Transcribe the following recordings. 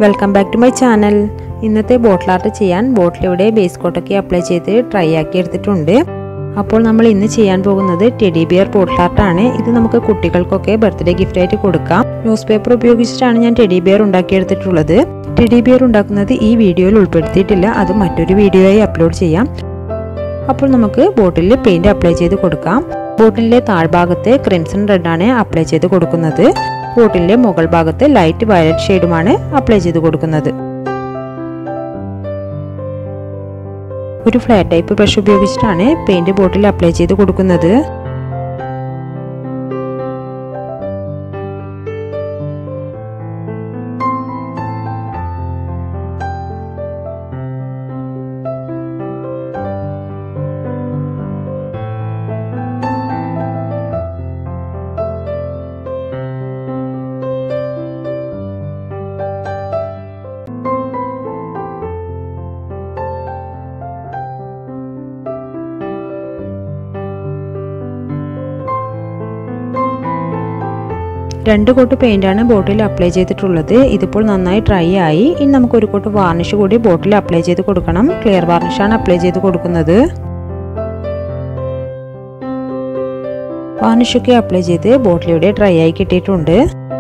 welcome back to my channel ഇന്നത്തെ bottle art ചെയ്യാൻ ബോട്ടിലിവിടെ ബേസ് കോട്ടൊക്കെ അപ്ലൈ ചെയ്ത് ട്രൈ ആക്കി എടുത്തിട്ടുണ്ട് അപ്പോൾ നമ്മൾ ഇന്ന് ചെയ്യാൻ പോകുന്നത് ടെഡി ബിയർ ബോട്ടിൽ ആർട്ടാണ് ഇത് നമുക്ക് കുട്ടികൾക്കൊക്കെ ബർത്ത്ഡേ ഗിഫ്റ്റായിട്ട് കൊടുക്കാം ന്യൂസ് പേപ്പർ ഉപയോഗിച്ചിട്ടാണ് ഞാൻ ടെഡി ബിയർ ഉണ്ടാക്കിയെടുത്തിട്ടുള്ളത് ടെഡി ബിയർ ഉണ്ടാക്കുന്നത് ഈ വീഡിയോയിൽ ഉൾപ്പെടുത്തിയിട്ടില്ല അത് മറ്റൊരു വീഡിയോയായി അപ്ലോഡ് ചെയ്യാം അപ്പോൾ നമുക്ക് ബോട്ടിലിൽ പെയിന്റ് അപ്ലൈ ചെയ്ത് കൊടുക്കാം ബോട്ടിലിന്റെ താഴ്ഭാഗത്ത് ക്രിംസൺ റെഡാണ് അപ്ലൈ ചെയ്ത് കൊടുക്കുന്നത് ബോട്ടിലിന്റെ മുകൾ ഭാഗത്ത് ലൈറ്റ് വയലറ്റ് ഷെയ്ഡുമാണ് അപ്ലൈ ചെയ്ത് കൊടുക്കുന്നത് ഒരു ഫ്ലാറ്റ് ടൈപ്പ് ബ്രഷ് ഉപയോഗിച്ചിട്ടാണ് പെയിന്റ് ബോട്ടിൽ അപ്ലൈ ചെയ്ത് കൊടുക്കുന്നത് രണ്ട് കോട്ട് പെയിന്റാണ് ബോട്ടിൽ അപ്ലൈ ചെയ്തിട്ടുള്ളത് ഇതിപ്പോൾ നന്നായി ഡ്രൈ ആയി ഇനി നമുക്ക് ഒരു കോട്ട് വാർണിഷ് കൂടി ബോട്ടിൽ അപ്ലൈ ചെയ്ത് കൊടുക്കണം ക്ലിയർ വാർണിഷാണ് അപ്ലൈ ചെയ്ത് കൊടുക്കുന്നത് വാർണിഷൊക്കെ അപ്ലൈ ചെയ്ത് ബോട്ടിലൂടെ ഡ്രൈ ആയി കിട്ടിയിട്ടുണ്ട്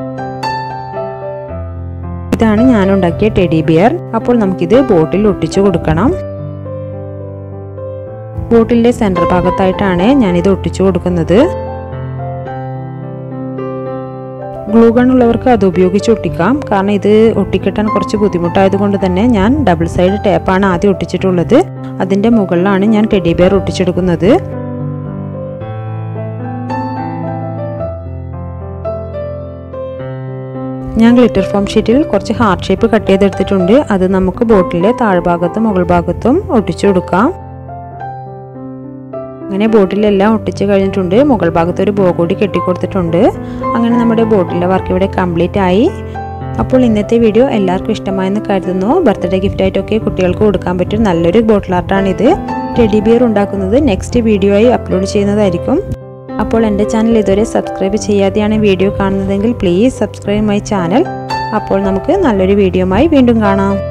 ഇതാണ് ഞാൻ ഉണ്ടാക്കിയ ടെഡി ബിയർ അപ്പോൾ നമുക്കിത് ബോട്ടിൽ ഒട്ടിച്ചു കൊടുക്കണം ബോട്ടിലിന്റെ സെന്റർ ഭാഗത്തായിട്ടാണ് ഞാനിത് ഒട്ടിച്ചു കൊടുക്കുന്നത് ഗ്ലൂ ഗൺ ഉള്ളവർക്ക് അത് ഉപയോഗിച്ച് ഒട്ടിക്കാം കാരണം ഇത് ഒട്ടിക്കിട്ടാൻ കുറച്ച് ബുദ്ധിമുട്ടായതുകൊണ്ട് തന്നെ ഞാൻ ഡബിൾ സൈഡ് ടേപ്പാണ് ആദ്യം ഒട്ടിച്ചിട്ടുള്ളത് അതിൻ്റെ മുകളിലാണ് ഞാൻ ടെഡി ബെയർ ഒട്ടിച്ചെടുക്കുന്നത് ഞാൻ ഗ്ലിറ്റർ ഫോം ഷീറ്റിൽ കുറച്ച് ഹാർട്ട് ഷേപ്പ് കട്ട് ചെയ്തെടുത്തിട്ടുണ്ട് അത് നമുക്ക് ബോട്ടിലെ താഴ്ഭാഗത്തും മുകൾ ഭാഗത്തും ഒട്ടിച്ചു കൊടുക്കാം അങ്ങനെ ബോട്ടിലെല്ലാം ഒട്ടിച്ച് കഴിഞ്ഞിട്ടുണ്ട് മുകൾ ഭാഗത്ത് ഒരു ബോ കൂടി കെട്ടിക്കൊടുത്തിട്ടുണ്ട് അങ്ങനെ നമ്മുടെ ബോട്ടിലെ വർക്ക് ഇവിടെ കംപ്ലീറ്റ് ആയി അപ്പോൾ ഇന്നത്തെ വീഡിയോ എല്ലാവർക്കും ഇഷ്ടമായെന്ന് കരുതുന്നു ബർത്ത്ഡേ ഗിഫ്റ്റായിട്ടൊക്കെ കുട്ടികൾക്ക് കൊടുക്കാൻ പറ്റും നല്ലൊരു ബോട്ടിൽ ആർട്ടാണിത് ടെഡി ബിയർ ഉണ്ടാക്കുന്നത് നെക്സ്റ്റ് വീഡിയോ ആയി അപ്ലോഡ് ചെയ്യുന്നതായിരിക്കും അപ്പോൾ എൻ്റെ ചാനൽ ഇതുവരെ സബ്സ്ക്രൈബ് ചെയ്യാതെയാണ് വീഡിയോ കാണുന്നതെങ്കിൽ പ്ലീസ് സബ്സ്ക്രൈബ് മൈ ചാനൽ അപ്പോൾ നമുക്ക് നല്ലൊരു വീഡിയോയുമായി വീണ്ടും കാണാം